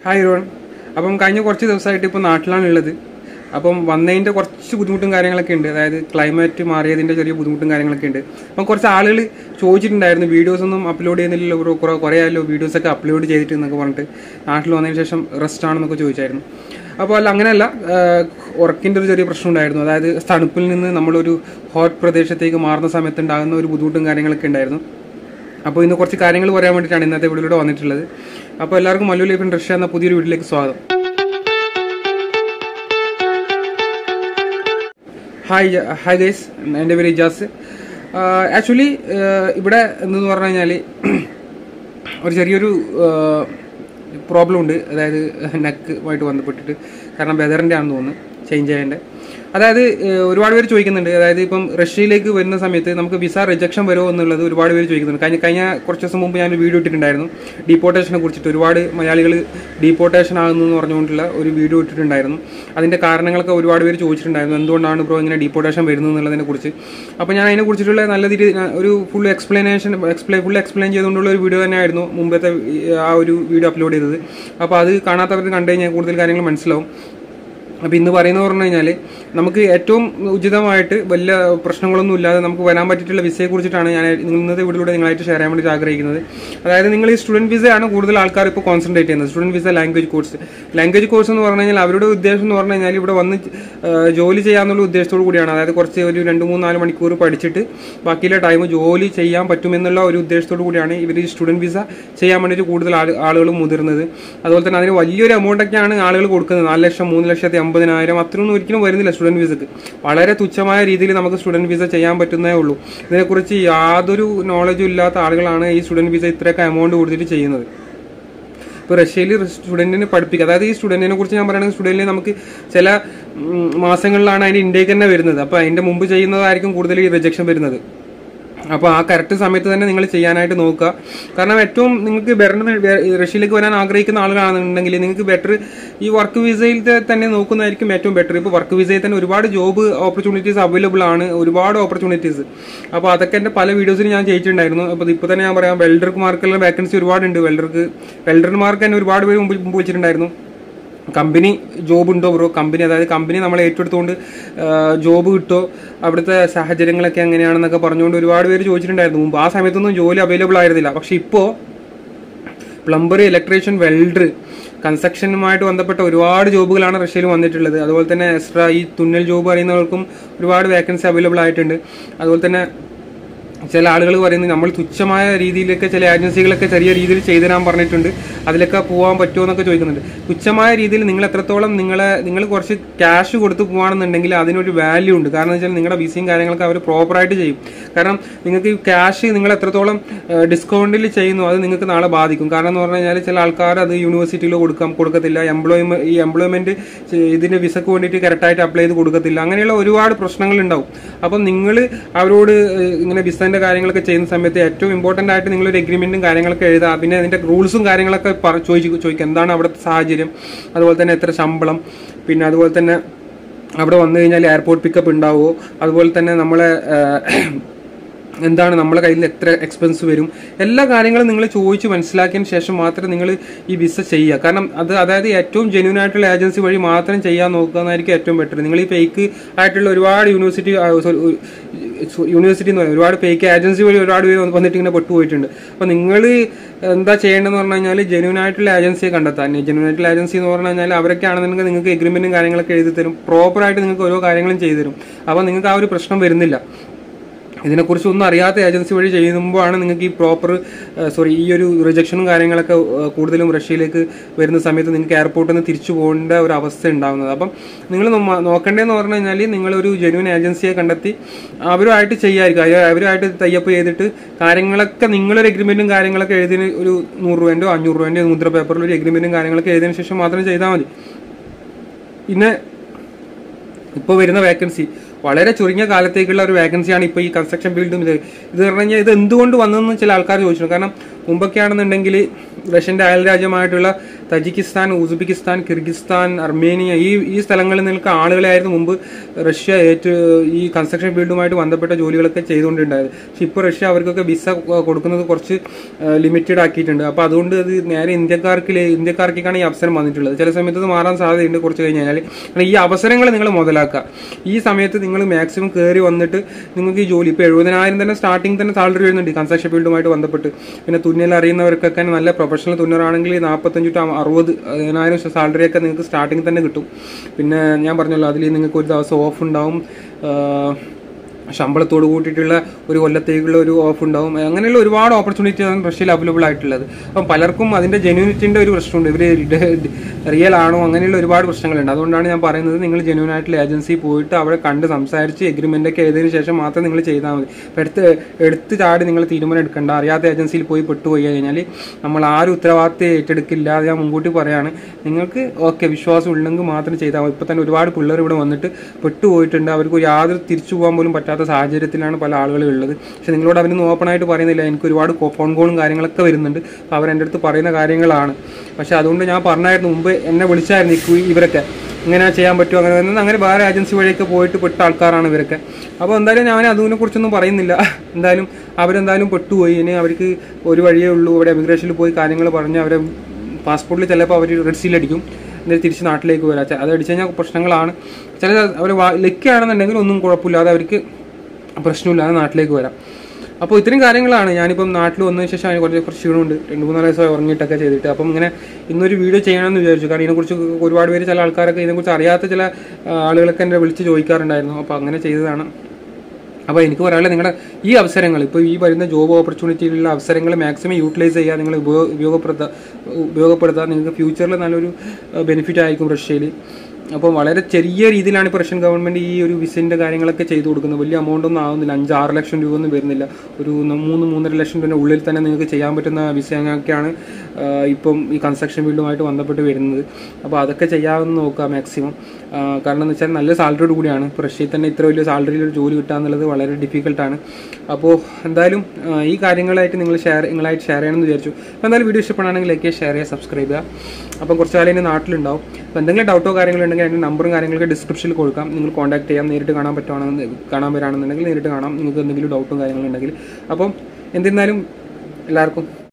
hi രോൺ അപ്പം കഴിഞ്ഞ കുറച്ച് ദിവസമായിട്ട് ഇപ്പോൾ നാട്ടിലാണുള്ളത് അപ്പം വന്നതിൻ്റെ കുറച്ച് ബുദ്ധിമുട്ടും കാര്യങ്ങളൊക്കെ ഉണ്ട് അതായത് ക്ലൈമറ്റ് മാറിയതിൻ്റെ ചെറിയ ബുദ്ധിമുട്ടും കാര്യങ്ങളൊക്കെ ഉണ്ട് അപ്പം കുറച്ച് ആളുകൾ ചോദിച്ചിട്ടുണ്ടായിരുന്നു വീഡിയോസ് ഒന്നും അപ്ലോഡ് ചെയ്യുന്നില്ലല്ലോ ബ്രോ കുറേ കുറേ ആയല്ലോ വീഡിയോസൊക്കെ അപ്ലോഡ് ചെയ്തിട്ട് എന്നൊക്കെ പറഞ്ഞിട്ട് നാട്ടിൽ വന്നതിന് ശേഷം റെസ്റ്റ് ആണെന്നൊക്കെ ചോദിച്ചായിരുന്നു അപ്പോൾ അല്ല അങ്ങനെയല്ല ഉറക്കിൻ്റെ ഒരു ചെറിയ പ്രശ്നം ഉണ്ടായിരുന്നു അതായത് തണുപ്പിൽ നിന്ന് നമ്മളൊരു ഹോട്ട് പ്രദേശത്തേക്ക് മാറുന്ന സമയത്ത് ഉണ്ടാകുന്ന ഒരു ബുദ്ധിമുട്ടും കാര്യങ്ങളൊക്കെ ഉണ്ടായിരുന്നു അപ്പോൾ ഇന്ന് കുറച്ച് കാര്യങ്ങൾ പറയാൻ വേണ്ടിയിട്ടാണ് ഇന്നത്തെ വീഡിയോയിലൂടെ വന്നിട്ടുള്ളത് അപ്പോൾ എല്ലാവർക്കും മല്ലു ലൈഫ് റഷ്യ എന്ന പുതിയൊരു വീട്ടിലേക്ക് സ്വാഗതം ഹായ് ജ- ഹായ് ഗൈസ് എൻ്റെ പേര് ഇജാസ് ആക്ച്വലി ഇവിടെ എന്തെന്ന് പറഞ്ഞു കഴിഞ്ഞാൽ ഒരു ചെറിയൊരു പ്രോബ്ലം ഉണ്ട് അതായത് നെക്കുമായിട്ട് ബന്ധപ്പെട്ടിട്ട് കാരണം വെതറിൻ്റെ ആണെന്ന് തോന്നുന്നു ചേഞ്ച് ചെയ്യേണ്ടത് അതായത് ഏഹ്, ഒരുപാട് പേര് ചോദിക്കുന്നുണ്ട് അതായത് ഇപ്പം റഷ്യയിലേക്ക് വരുന്ന സമയത്ത് നമുക്ക് വിസ റിജക്ഷൻ വരുമോ എന്നുള്ളത് ഒരുപാട് പേര് ചോദിക്കുന്നുണ്ട് കഴിഞ്ഞ കഴിഞ്ഞ കുറച്ച് ദിവസം മുമ്പ് ഞാൻ വീഡിയോ ഇട്ടിട്ടുണ്ടായിരുന്നു ഡീപ്പോർട്ടേഷനെ കുറിച്ചിട്ട് ഒരുപാട് മലയാളികൾ ഡീപ്പോർട്ടേഷൻ ആകുന്നു എന്ന് പറഞ്ഞുകൊണ്ടുള്ള ഒരു വീഡിയോ ഇട്ടിട്ടുണ്ടായിരുന്നു അതിൻ്റെ കാരണങ്ങളൊക്കെ ഒരുപാട് പേര് ചോദിച്ചിട്ടുണ്ടായിരുന്നു എന്തുകൊണ്ടാണ് ബ്രോ ഇങ്ങനെ ഡീപ്പോർട്ടേഷൻ വരുന്നത് എന്നുള്ളതിനെ കുറിച്ച് അപ്പോൾ ഞാൻ അതിനെ കുറിച്ചിട്ടുള്ള നല്ല രീതിയിൽ ഒരു full explanation explain full explain ചെയ്തുകൊണ്ടുള്ള ഒരു വീഡിയോ തന്നെയായിരുന്നു മുമ്പത്തെ ഈ ആ ഒരു വീഡിയോ അപ്ലോഡ് ചെയ്തത് അപ്പോൾ അത് കാണാത്തവർക്ക് കണ്ടു കഴിഞ്ഞാൽ കൂടുതൽ കാര്യങ്ങൾ മനസ്സിലാവും അപ്പോൾ ഇന്ന് പറയുന്നത് പറഞ്ഞു കഴിഞ്ഞാൽ നമുക്ക് ഏറ്റവും ഉചിതമായിട്ട് വലിയ പ്രശ്നങ്ങളൊന്നും ഇല്ലാതെ നമുക്ക് വരാൻ പറ്റിയിട്ടുള്ള വിസയെ കുറിച്ചിട്ടാണ് ഞാൻ ഇന്നത്തെ വീഡിയോയിലൂടെ നിങ്ങളായിട്ട് ഷെയർ ചെയ്യാൻ വേണ്ടി ആഗ്രഹിക്കുന്നത് അതായത് നിങ്ങൾ ഈ സ്റ്റുഡൻറ്റ് വിസയാണ് കൂടുതൽ ആൾക്കാർ ഇപ്പോൾ കോൺസെൻട്രേറ്റ് ചെയ്യുന്നത് student visa language course language course എന്ന് പറഞ്ഞു കഴിഞ്ഞാൽ അവരുടെ ഉദ്ദേശം എന്ന് പറഞ്ഞു കഴിഞ്ഞാൽ ഇവിടെ വന്ന് ആ, ജോലി ചെയ്യാന്നുള്ള ഉദ്ദേശത്തോടു കൂടിയാണ് അതായത് കുറച്ച് ഒരു രണ്ട് മൂന്ന് നാല് മണിക്കൂർ പഠിച്ചിട്ട് ബാക്കിയുള്ള ടൈം ജോലി ചെയ്യാൻ പറ്റുമെന്നുള്ള ഒരു ഉദ്ദേശത്തോടു കൂടിയാണ് ഇവർ ഈ സ്റ്റുഡൻറ്റ് വിസ ചെയ്യാൻ വേണ്ടിയിട്ട് കൂടുതൽ ആള് ആളുകൾ മുതിർന്നത് അതുപോലെ തന്നെ അതിന് വലിയൊരു എമൗണ്ടൊക്കെയാണ് ആളുകൾ കൊടുക്കുന്നത് നാല് ലക്ഷം മൂന്ന് ലക്ഷത്തി അമ്പതിനായിരം അത്രയൊന്നും ഒരിക്കലും വരുന്നില്ല സ്റ്റുഡൻറ്റ് വിസക്ക് വളരെ തുച്ഛമായ രീതിയിൽ നമുക്ക് സ്റ്റുഡൻറ്റ് വിസ ചെയ്യാൻ പറ്റുന്നേ ഉള്ളൂ ഇതിനെക്കുറിച്ച് യാതൊരു നോളജും ഇല്ലാത്ത ആളുകളാണ് ഈ സ്റ്റുഡൻറ്റ് വിസ ഇത്രയൊക്കെ എമൗണ്ട് കൊടുത്തിട്ട് ചെയ്യുന്നത് ഇപ്പോൾ റഷ്യയിൽ സ്റ്റുഡൻറ്റിനെ പഠിപ്പിക്കുക അതായത് ഈ സ്റ്റുഡൻറ്റിനെ കുറിച്ച് ഞാൻ പറയുന്നത് സ്റ്റുഡൻറ്റിനെ നമുക്ക് ചില ഉം, മാസങ്ങളിലാണ് അതിൻ്റെ ഇൻടേക്ക് തന്നെ വരുന്നത് അപ്പോൾ അതിൻ്റെ മുമ്പ് ചെയ്യുന്നതായിരിക്കും കൂടുതൽ ഈ റിജക്ഷൻ വരുന്നത് അപ്പോൾ ആ കറക്റ്റ് സമയത്ത് തന്നെ നിങ്ങൾ ചെയ്യാനായിട്ട് നോക്കുക കാരണം ഏറ്റവും നിങ്ങൾക്ക് വരുന്ന റഷ്യയിലേക്ക് വരാൻ ആഗ്രഹിക്കുന്ന ആളുകളാണെന്നുണ്ടെങ്കിൽ നിങ്ങൾക്ക് ബെറ്റർ ഈ വർക്ക് വിസയിൽ തന്നെ നോക്കുന്നതായിരിക്കും ഏറ്റവും ബെറ്റർ ഇപ്പോൾ വർക്ക് വിസയിൽ തന്നെ ഒരുപാട് ജോബ് ഓപ്പർച്യൂണിറ്റീസ് അവൈലബിൾ ആണ് ഒരുപാട് ഓപ്പർച്യൂണിറ്റീസ് അപ്പോൾ അതൊക്കെ എൻ്റെ പല വീഡിയോസിൽ ഞാൻ ചെയ്തിട്ടുണ്ടായിരുന്നു അപ്പോൾ ഇപ്പോൾ തന്നെ ഞാൻ പറയാം വെൽഡർമാർക്കെല്ലാം വേക്കൻസി ഒരുപാടുണ്ട് വെൽഡർക്ക് വെൽഡർമാർക്ക് തന്നെ ഒരുപാട് പേര് മുമ്പ് മുമ്പ് വെച്ചിട്ടുണ്ടായിരുന്നു കമ്പനി ജോബ് ഉണ്ടോ ബ്രോ കമ്പനി അതായത് കമ്പനി നമ്മളെ ഏറ്റെടുത്തുകൊണ്ട് ജോബ് കിട്ടോ അവിടുത്തെ സാഹചര്യങ്ങളൊക്കെ എങ്ങനെയാണെന്നൊക്കെ പറഞ്ഞുകൊണ്ട് ഒരുപാട് പേര് ചോദിച്ചിട്ടുണ്ടായിരുന്നു മുമ്പ് ആ സമയത്തൊന്നും ജോലി അവൈലബിൾ ആയിരുന്നില്ല പക്ഷെ ഇപ്പോൾ പ്ലംബർ ഇലക്ട്രീഷ്യൻ വെൽഡർ കൺസ്ട്രക്ഷനുമായിട്ട് ബന്ധപ്പെട്ട ഒരുപാട് ജോബുകളാണ് റഷ്യയിൽ വന്നിട്ടുള്ളത് അതുപോലെ തന്നെ എക്സ്ട്രാ ഈ തുന്നൽ ജോബ് അറിയുന്നവർക്കും ഒരുപാട് വേക്കൻസി അവൈലബിൾ ആയിട്ടുണ്ട് അതുപോലെ തന്നെ ചില ആളുകൾ പറയുന്നത് നമ്മൾ തുച്ഛമായ രീതിയിലൊക്കെ ചില ഏജൻസികളൊക്കെ ചെറിയ രീതിയിൽ ചെയ്തു തരാൻ പറഞ്ഞിട്ടുണ്ട് അതിലൊക്കെ പോകാൻ പറ്റുമോ എന്നൊക്കെ ചോദിക്കുന്നുണ്ട് തുച്ഛമായ രീതിയിൽ നിങ്ങൾ എത്രത്തോളം നിങ്ങളെ നിങ്ങൾ കുറച്ച് ക്യാഷ് കൊടുത്ത് പോകുകയാണെന്നുണ്ടെങ്കിൽ അതിനൊരു വാല്യൂ ഉണ്ട് കാരണം എന്ന് വെച്ചാൽ നിങ്ങളുടെ വിസയും കാര്യങ്ങളൊക്കെ അവർ പ്രോപ്പറായിട്ട് ചെയ്യും കാരണം നിങ്ങൾക്ക് ഈ ക്യാഷ് നിങ്ങൾ എത്രത്തോളം ഡിസ്കൗണ്ടിൽ ചെയ്യുന്നു അത് നിങ്ങൾക്ക് നാളെ ബാധിക്കും കാരണം എന്ന് പറഞ്ഞു കഴിഞ്ഞാൽ ചില ആൾക്കാർ അത് യൂണിവേഴ്സിറ്റിയിൽ കൊടുക്കാം കൊടുക്കത്തില്ല എംപ്ലോയ്മെന്റ് ഈ എംപ്ലോയ്മെന്റ് ഇതിന് വിസക്ക് വേണ്ടിയിട്ട് കറക്റ്റായിട്ട് അപ്ലൈ ചെയ്ത് കൊടുക്കത്തില്ല അങ്ങനെയുള്ള ഒരുപാട് പ്രശ്നങ്ങൾ ഉണ്ടാവും അപ്പം നിങ്ങൾ അവരോട് ഏഹ്, ഇങ്ങനെ വിസന്റെ കാര്യങ്ങളൊക്കെ ചെയ്യുന്ന സമയത്ത് ഏറ്റവും ഇമ്പോർട്ടന്റ് ആയിട്ട് നിങ്ങൾ ഒരു എഗ്രിമെന്റും കാര്യങ്ങളൊക്കെ എഴുതുക പിന്നെ അതിന്റെ റൂൾസും കാര്യങ്ങളൊക്കെ പറ- ചോദിച്ചു ചോദിക്കുക എന്താണ് അവിടുത്തെ സാഹചര്യം അതുപോലെ തന്നെ എത്ര ശമ്പളം പിന്നെ അതുപോലെ തന്നെ അവിടെ വന്നു കഴിഞ്ഞാൽ എയർപോർട്ട് പിക്കപ്പ് ഉണ്ടാവുമോ അതുപോലെ തന്നെ നമ്മളെ ഏഹ്, എന്താണ് നമ്മളെ കയ്യിൽ എത്ര എക്സ്പെൻസ് വരും എല്ലാ കാര്യങ്ങളും നിങ്ങൾ ചോദിച്ച് മനസ്സിലാക്കിയതിന് ശേഷം മാത്രം നിങ്ങൾ ഈ വിസ ചെയ്യുക കാരണം അത് അതായത് ഏറ്റവും ജെന്യൂൻ ആയിട്ടുള്ള ഏജൻസി വഴി മാത്രം ചെയ്യാൻ നോക്കുക എന്നായിരിക്കും ഏറ്റവും ബെറ്റർ നിങ്ങൾ ഈ ഫേക്ക് ആയിട്ടുള്ള ഒരുപാട് യൂണിവേഴ്സിറ്റി യൂണിവേഴ്സിറ്റി എന്ന് പറയുന്നത് ഒരുപാട് ഫേക്ക് ഏജൻസി വഴി ഒരുപാട് പേര് വന്ന് വന്നിട്ട് ഇങ്ങനെ പെട്ടുപോയിട്ടുണ്ട് അപ്പോൾ നിങ്ങൾ എന്താ ചെയ്യേണ്ടതെന്ന് പറഞ്ഞു കഴിഞ്ഞാൽ ജെന്യൂൻ ആയിട്ടുള്ള ഏജൻസിയെ കണ്ടെത്താൻ ജെന്യൂൻ ആയിട്ടുള്ള ഏജൻസി എന്ന് പറഞ്ഞു കഴിഞ്ഞാൽ അവരൊക്കെ ആണെന്നുണ്ടെങ്കിൽ നിങ്ങൾക്ക് എഗ്രിമെന്റും കാര്യങ്ങളൊക്കെ എഴുതി തരും പ്രോപ്പറായിട്ട് നിങ്ങൾക്ക് ഓരോ കാര്യങ്ങളും ചെയ്തു തരും അപ്പോൾ നിങ്ങൾക്ക് ആ ഒരു പ്രശ്നം വരുന്നില്ല ഇതിനെക്കുറിച്ച് ഒന്നും അറിയാത്ത ഏജൻസി വഴി ചെയ്യുമ്പോഴാണ് നിങ്ങൾക്ക് ഈ പ്രോപ്പർ സോറി ഈ ഒരു റിജക്ഷനും കാര്യങ്ങളൊക്കെ ഏഹ്, കൂടുതലും റഷ്യയിലേക്ക് വരുന്ന സമയത്ത് നിങ്ങൾക്ക് എയർപോർട്ടിൽ നിന്ന് തിരിച്ചു പോകേണ്ട ഒരു അവസ്ഥ ഉണ്ടാകുന്നത് അപ്പം നിങ്ങൾ നോക്കേണ്ടതെന്ന് പറഞ്ഞു കഴിഞ്ഞാൽ നിങ്ങളൊരു ജെന്യൂൻ ഏജൻസിയെ കണ്ടെത്തി അവരുമായിട്ട് ചെയ്യായിരിക്കും അവര് അവരുമായിട്ട് തയ്യപ്പ് ചെയ്തിട്ട് കാര്യങ്ങളൊക്കെ നിങ്ങളൊരു എഗ്രിമെന്റും കാര്യങ്ങളൊക്കെ എഴുതിന് ഒരു നൂറ് രൂപേൻ്റെയോ അഞ്ഞൂറ് രൂപേൻ്റെയോ മുദ്ര പേപ്പറിൽ ഒരു എഗ്രിമെന്റും കാര്യങ്ങളൊക്കെ എഴുതിയതിനു ശേഷം മാത്രം ചെയ്താൽ മതി പിന്നെ ഇപ്പോൾ വരുന്ന വേക്കൻസി വളരെ ചുരുങ്ങിയ കാലത്തേക്കുള്ള ഒരു വേക്കൻസിയാണ് ഇപ്പോൾ ഈ കൺസ്ട്രക്ഷൻ ഫീൽഡും ഇത് ഇത് പറഞ്ഞു കഴിഞ്ഞാൽ ഇത് എന്തുകൊണ്ട് വന്നതെന്ന് ചില ആൾക്കാർ ചോദിച്ചു കാരണം മുമ്പൊക്കെ ആണെന്നുണ്ടെങ്കിൽ റഷ്യന്റെ അയൽ രാജ്യമായിട്ടുള്ള തജിക്കിസ്ഥാൻ ഉസ്ബെക്കിസ്ഥാൻ കിർഗിസ്ഥാൻ അർമേനിയ ഈ ഈ സ്ഥലങ്ങളിൽ നിൽക്കുന്ന ആളുകളായിരുന്നു മുമ്പ് റഷ്യ ഏറ്റു ഈ കൺസ്ട്രക്ഷൻ ഫീൽഡുമായിട്ട് ബന്ധപ്പെട്ട ജോലികളൊക്കെ ചെയ്തുകൊണ്ടുണ്ടായത് പക്ഷെ ഇപ്പോൾ റഷ്യ അവർക്കൊക്കെ വിസ കൊടുക്കുന്നത് കുറച്ച് ലിമിറ്റഡ് ആക്കിയിട്ടുണ്ട് അപ്പോൾ അതുകൊണ്ട് അത് നേരെ ഇന്ത്യക്കാർക്ക് ഇന്ത്യക്കാർക്കാണ് ഈ അവസരം വന്നിട്ടുള്ളത് ചില സമയത്ത് ഇത് മാറാൻ സാധ്യതയുണ്ട് കുറച്ച് കഴിഞ്ഞാൽ കാരണം ഈ അവസരങ്ങൾ നിങ്ങൾ മുതലാക്കുക ഈ സമയത്ത് നിങ്ങൾ മാക്സിമം കയറി വന്നിട്ട് നിങ്ങൾക്ക് ഈ ജോലി ഇപ്പോൾ എഴുപതിനായിരം തന്നെ സ്റ്റാർട്ടിങ് തന്നെ സാലറി വരുന്നുണ്ട് ഈ കൺസ്ട്രക്ഷൻ ഫീൽഡുമായിട്ട് ബന്ധപ്പെട്ട് പിന്നെ തുന്നൽ അറിയുന്നവർക്കൊക്കെ നല്ല പ്രൊഫഷണൽ തുന്നറാണെങ്കിൽ നാൽപ്പത്തഞ്ച് ടു അറുപത് അതിനായിരം സാലറി ഒക്കെ നിങ്ങൾക്ക് സ്റ്റാർട്ടിങ് തന്നെ കിട്ടും പിന്നെ ഞാൻ പറഞ്ഞല്ലോ അതിൽ നിങ്ങൾക്ക് ഒരു ദിവസം ഓഫ് ഉണ്ടാവും ആ, ശമ്പളത്തോട് കൂട്ടിയിട്ടുള്ള ഒരു കൊല്ലത്തേക്കുള്ള ഒരു ഓഫ് ഉണ്ടാവും അങ്ങനെയുള്ള ഒരുപാട് ഓപ്പർച്യൂണിറ്റിയാണ് റഷ്യയിൽ അവൈലബിൾ ആയിട്ടുള്ളത് അപ്പം പലർക്കും അതിന്റെ ജെന്യൂനിറ്റിന്റെ ഒരു പ്രശ്നമുണ്ട് ഇവർ റിയൽ ആണോ അങ്ങനെയുള്ള ഒരുപാട് പ്രശ്നങ്ങളുണ്ട് അതുകൊണ്ടാണ് ഞാൻ പറയുന്നത് നിങ്ങൾ ജെന്യൂൻ ആയിട്ടുള്ള ഏജൻസി പോയിട്ട് അവിടെ കണ്ട് സംസാരിച്ച് എഗ്രിമെന്റ് ഒക്കെ എഴുതിയതിനു ശേഷം മാത്രം നിങ്ങൾ ചെയ്താൽ മതി ഇപ്പം എടുത്ത് എടുത്ത് ചാടി നിങ്ങൾ തീരുമാനം എടുക്കണ്ട അറിയാത്ത ഏജൻസിയിൽ പോയി പെട്ടുപോയി കഴിഞ്ഞാൽ നമ്മൾ ആരും ഉത്തരവാദിത്തം ഏറ്റെടുക്കില്ല അത് ഞാൻ മുൻകൂട്ടി പറയാണ് നിങ്ങൾക്ക് ഓക്കെ വിശ്വാസം ഉണ്ടെങ്കിൽ മാത്രം ചെയ്താൽ മതി ഇപ്പം തന്നെ ഒരുപാട് പിള്ളേർ ഇവിടെ വന്നിട്ട് പെട്ടുപോയിട്ടുണ്ട് അവർക്ക് യാതൊരു തിരിച്ചു പോകാൻ പോലും പറ്റാത്ത സാഹചര്യത്തിലാണ് പല ആളുകളും ഉള്ളത് പക്ഷെ നിങ്ങളോട് അവരൊന്നും ഓപ്പൺ ആയിട്ട് പറയുന്നില്ല എനിക്ക് ഒരുപാട് ഫോൺ കോളും കാര്യങ്ങളൊക്കെ വരുന്നുണ്ട് അപ്പോൾ അവരെൻ്റെ അടുത്ത് പറയുന്ന കാര്യങ്ങളാണ് പക്ഷെ അതുകൊണ്ട് ഞാൻ പറഞ്ഞായിരുന്നു മുമ്പ് എന്നെ വിളിച്ചായിരുന്നു ഈ കു- ഇവരൊക്കെ ഇങ്ങനെ ചെയ്യാൻ പറ്റുമോ അങ്ങനെ വരുന്നത് അങ്ങനെ വേറെ ഏജൻസി വഴിയൊക്കെ പോയിട്ട് പെട്ട ആൾക്കാരാണ് ഇവരൊക്കെ അപ്പോൾ എന്തായാലും ഞാൻ അതിനെ കുറിച്ചൊന്നും പറയുന്നില്ല എന്തായാലും അവരെന്തായാലും പെട്ടുപോയി ഇനി അവർക്ക് ഒരു വഴിയേ ഉള്ളൂ അവിടെ എമിഗ്രേഷനിൽ പോയി കാര്യങ്ങൾ പറഞ്ഞ് അവരെ പാസ്പോർട്ടിൽ ചിലപ്പോൾ അവർ റെഡ് സീൽ അടിക്കും എന്നിട്ട് തിരിച്ച് നാട്ടിലേക്ക് വരാം ചെ- അത് അടിച്ചു കഴിഞ്ഞാൽ പ്രശ്നങ്ങളാണ് ചില അവർ ലക്കാണെന്നുണ്ടെങ്കിൽ ഒന്നും കുഴപ്പമില്ലാതെ അവർക്ക് പ്രശ്നമില്ലാതെ നാട്ടിലേക്ക് വരാം അപ്പോൾ ഇത്രയും കാര്യങ്ങളാണ് ഞാനിപ്പം നാട്ടിൽ വന്നതിന് ശേഷം അതിന് കുറച്ച് കുറച്ച് ക്ഷീണമുണ്ട് രണ്ട് മൂന്ന് നാല് ദിവസം ഉറങ്ങിയിട്ടൊക്കെ ചെയ്തിട്ട് അപ്പം ഇങ്ങനെ ഇന്നൊരു വീഡിയോ ചെയ്യണമെന്ന് വിചാരിച്ചു കാരണം ഇതിനെക്കുറിച്ച് ഒരുപാട് പേര് ചില ആൾക്കാരൊക്കെ ഇതിനെക്കുറിച്ച് അറിയാത്ത ചില ആ, ആളുകളൊക്കെ എന്നെ വിളിച്ച് ചോദിക്കാറുണ്ടായിരുന്നു അപ്പോൾ അങ്ങനെ ചെയ്തതാണ് അപ്പോൾ എനിക്ക് പറയാനുള്ളത് നിങ്ങളുടെ ഈ അവസരങ്ങൾ ഇപ്പോൾ ഈ വരുന്ന ജോബ് ഓപ്പർച്യൂണിറ്റിയിലുള്ള അവസരങ്ങൾ മാക്സിമം യൂട്ടിലൈസ് ചെയ്യുക നിങ്ങൾ ഉപയോഗ ഉപയോഗപ്പെടുത്തുക ഉപയോഗപ്പെടുത്തുക നിങ്ങൾക്ക് ഫ്യൂച്ചറിൽ നല്ലൊരു ബെനിഫിറ്റ് ആയിരിക്കും റഷ്യയിൽ അപ്പോൾ വളരെ ചെറിയ രീതിയിലാണ് ഇപ്പോൾ റഷ്യൻ ഗവൺമെൻറ് ഈ ഒരു വിസിൻ്റെ കാര്യങ്ങളൊക്കെ ചെയ്തു കൊടുക്കുന്നത് വലിയ എമൗണ്ട് ഒന്നും ആവുന്നില്ല അഞ്ച് ആറ് ലക്ഷം രൂപ ഒന്നും വരുന്നില്ല ഒരു ന- മൂന്ന് മൂന്നര ലക്ഷം രൂപ ഉള്ളിൽ തന്നെ നിങ്ങൾക്ക് ചെയ്യാൻ പറ്റുന്ന വിസയൊക്കെയാണ് ഇപ്പം ഈ കൺസ്ട്രക്ഷൻ ഫീൽഡുമായിട്ട് ബന്ധപ്പെട്ട് വരുന്നത് അപ്പോൾ അതൊക്കെ ചെയ്യാമെന്ന് നോക്കുക മാക്സിമം കാരണം എന്ന് വെച്ചാൽ നല്ല സാലറിയോട് കൂടിയാണ് ഇപ്പോൾ റഷ്യയിൽ തന്നെ ഇത്ര വലിയ സാലറിയിൽ ഒരു ജോലി കിട്ടുക എന്നുള്ളത് വളരെ ഡിഫിക്കൽട്ടാണ് അപ്പോൾ എന്തായാലും ആ, ഈ കാര്യങ്ങളായിട്ട് നിങ്ങൾ ഷെയർ നിങ്ങളായിട്ട് ഷെയർ ചെയ്യണമെന്ന് വിചാരിച്ചു അപ്പോൾ എന്തായാലും വീഡിയോ ഇഷ്ടപ്പെടുകയാണെങ്കിൽ ലൈക്ക് ചെയ്യുക ഷെയർ ചെയ്യുക സബ്സ്ക്രൈബ് ചെയ്യുക അപ്പം കുറച്ച് കാലം ഇനി നാട്ടിലുണ്ടാവും അപ്പോൾ എന്തെങ്കിലും ഡൗട്ടോ കാര്യങ്ങളുണ്ടെങ്കിൽ അതിൻ്റെ നമ്പറും കാര്യങ്ങളൊക്കെ ഡിസ്ക്രിപ്ഷനിൽ കൊടുക്കാം നിങ്ങൾ കോൺടാക്ട് ചെയ്യാം നേരിട്ട് കാണാൻ പറ്റുവാണെന്ന് കാണാൻ വരാണെന്നുണ്ടെങ്കിൽ നേരിട്ട് കാണാം നിങ്ങൾക്ക് എന്തെങ്കിലും ഡൗട്ടും കാര്യങ്ങളും ഉണ്ടെങ്കിൽ അപ്പം എന്നിരുന്നാലും എല്ലാവർക്കും